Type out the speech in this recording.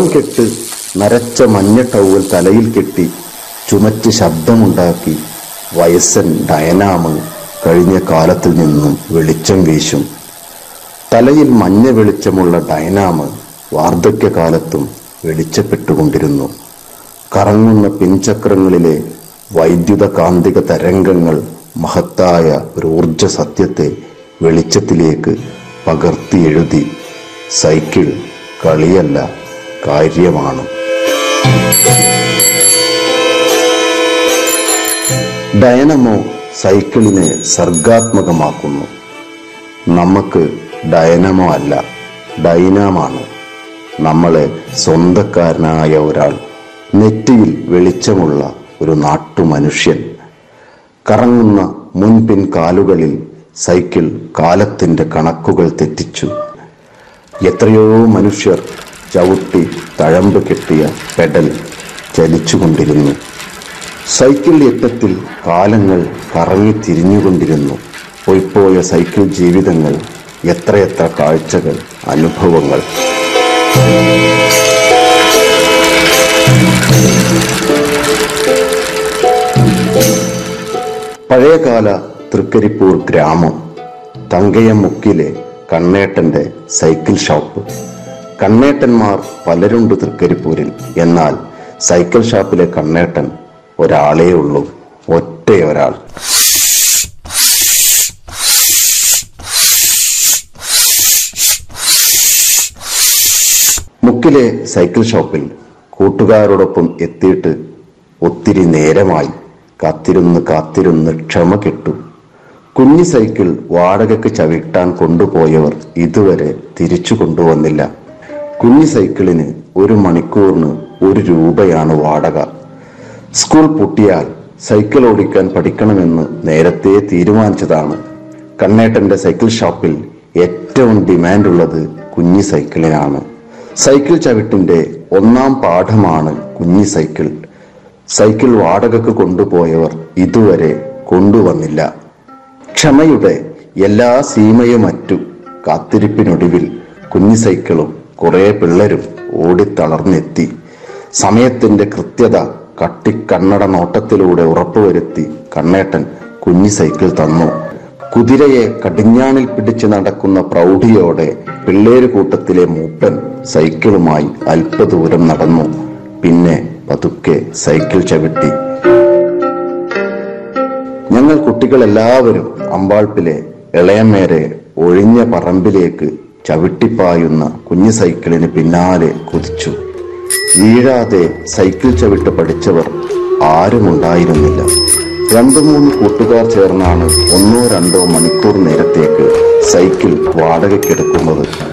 കെട്ട് നരച്ച മഞ്ഞ ടൗവൽ തലയിൽ കെട്ടി ചുമറ്റ് ശബ്ദമുണ്ടാക്കി വയസ്സൻ ഡയനാമ് കഴിഞ്ഞ കാലത്തിൽ നിന്നും വെളിച്ചം വീശും തലയിൽ മഞ്ഞ വെളിച്ചമുള്ള ഡൈനാമ് വാർദ്ധക്യകാലത്തും വെളിച്ചപ്പെട്ടുകൊണ്ടിരുന്നു കറങ്ങുന്ന പിൻചക്രങ്ങളിലെ വൈദ്യുത കാന്തിക തരംഗങ്ങൾ മഹത്തായ ഒരു ഊർജ സത്യത്തെ വെളിച്ചത്തിലേക്ക് പകർത്തി എഴുതി സൈക്കിൾ കളിയല്ല കാര്യമാണ് ഡയനമോ സൈക്കിളിനെ സർഗാത്മകമാക്കുന്നു നമുക്ക് ഡയനമോ അല്ല ഡൈനാമാണ് നമ്മളെ സ്വന്തക്കാരനായ ഒരാൾ നെറ്റിയിൽ വെളിച്ചമുള്ള ഒരു നാട്ടുമനുഷ്യൻ കറങ്ങുന്ന മുൻപിൻ കാലുകളിൽ സൈക്കിൾ കാലത്തിന്റെ കണക്കുകൾ തെറ്റിച്ചു എത്രയോ മനുഷ്യർ ചവിട്ടി തഴമ്പ് കെട്ടിയ പെഡൽ ചലിച്ചുകൊണ്ടിരുന്നു സൈക്കിൾ യജ്ഞത്തിൽ കാലങ്ങൾ കറങ്ങി തിരിഞ്ഞുകൊണ്ടിരുന്നു പോയിപ്പോയ സൈക്കിൾ ജീവിതങ്ങൾ എത്രയെത്ര കാഴ്ചകൾ അനുഭവങ്ങൾ പഴയകാല തൃക്കരിപ്പൂർ ഗ്രാമം തങ്കയമുക്കിലെ കണ്ണേട്ടന്റെ സൈക്കിൾ ഷോപ്പ് കണ്ണേട്ടന്മാർ പലരുണ്ട് തൃക്കരിപ്പൂരിൽ എന്നാൽ സൈക്കിൾ ഷാപ്പിലെ കണ്ണേട്ടൻ ഒരാളേ ഉള്ളൂ ഒറ്റയൊരാൾ മുക്കിലെ സൈക്കിൾ ഷോപ്പിൽ കൂട്ടുകാരോടൊപ്പം എത്തിയിട്ട് ഒത്തിരി നേരമായി കാത്തിരുന്ന് കാത്തിരുന്ന് ക്ഷമ കിട്ടു കുഞ്ഞി സൈക്കിൾ വാടകയ്ക്ക് ചവിട്ടാൻ കൊണ്ടുപോയവർ ഇതുവരെ തിരിച്ചു കൊണ്ടുവന്നില്ല കുഞ്ഞി സൈക്കിളിന് ഒരു മണിക്കൂറിന് ഒരു രൂപയാണ് വാടക സ്കൂൾ പൂട്ടിയാൽ സൈക്കിൾ ഓടിക്കാൻ പഠിക്കണമെന്ന് നേരത്തെ തീരുമാനിച്ചതാണ് കണ്ണേട്ടന്റെ സൈക്കിൾ ഷോപ്പിൽ ഏറ്റവും ഡിമാൻഡുള്ളത് കുഞ്ഞി സൈക്കിളിനാണ് സൈക്കിൾ ചവിട്ടിന്റെ ഒന്നാം പാഠമാണ് കുഞ്ഞി സൈക്കിൾ സൈക്കിൾ വാടകയ്ക്ക് കൊണ്ടുപോയവർ ഇതുവരെ കൊണ്ടുവന്നില്ല ക്ഷമയുടെ എല്ലാ സീമയുമറ്റു കാത്തിരിപ്പിനൊടുവിൽ കുഞ്ഞി സൈക്കിളും കുറെ പിള്ളേരും ഓടിത്തളർന്നെത്തി സമയത്തിന്റെ കൃത്യത കട്ടിക്കണ്ണട നോട്ടത്തിലൂടെ ഉറപ്പുവരുത്തി കണ്ണേട്ടൻ കുഞ്ഞി സൈക്കിൾ തന്നു കുതിരയെ കടിഞ്ഞാണിൽ പിടിച്ച് നടക്കുന്ന പ്രൗഢിയോടെ പിള്ളേര് കൂട്ടത്തിലെ മൂപ്പൻ സൈക്കിളുമായി അല്പദൂരം നടന്നു പിന്നെ പതുക്കെ സൈക്കിൾ ചവിട്ടി ഞങ്ങൾ കുട്ടികളെല്ലാവരും അമ്പാൾപ്പിലെ ഇളയമേരെ ഒഴിഞ്ഞ പറമ്പിലേക്ക് ചവിട്ടിപ്പായുന്ന കുഞ്ഞു സൈക്കിളിന് പിന്നാലെ കുതിച്ചു വീഴാതെ സൈക്കിൾ ചവിട്ട് പഠിച്ചവർ ആരുമുണ്ടായിരുന്നില്ല രണ്ടു മൂന്ന് കൂട്ടുകാർ ചേർന്നാണ് ഒന്നോ രണ്ടോ മണിക്കൂർ നേരത്തേക്ക് സൈക്കിൾ വാടകയ്ക്കെടുക്കുന്നത്